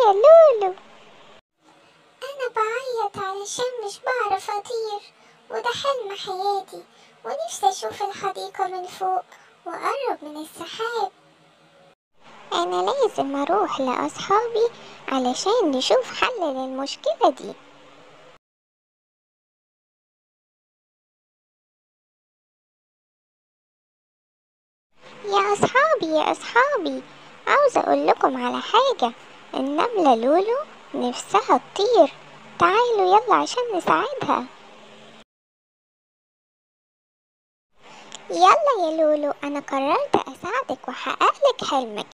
يا لولو أنا بعيط علشان مش بعرف أطير وده حلم حياتي ونفسي أشوف الحديقة من فوق وأقرب من السحاب أنا لازم أروح لأصحابي علشان نشوف حل للمشكلة دي يا أصحابي يا أصحابي عاوزة أقول لكم على حاجة النملة لولو نفسها تطير تعالوا يلا عشان نساعدها يلا يا لولو أنا قررت أساعدك وأحقق لك حلمك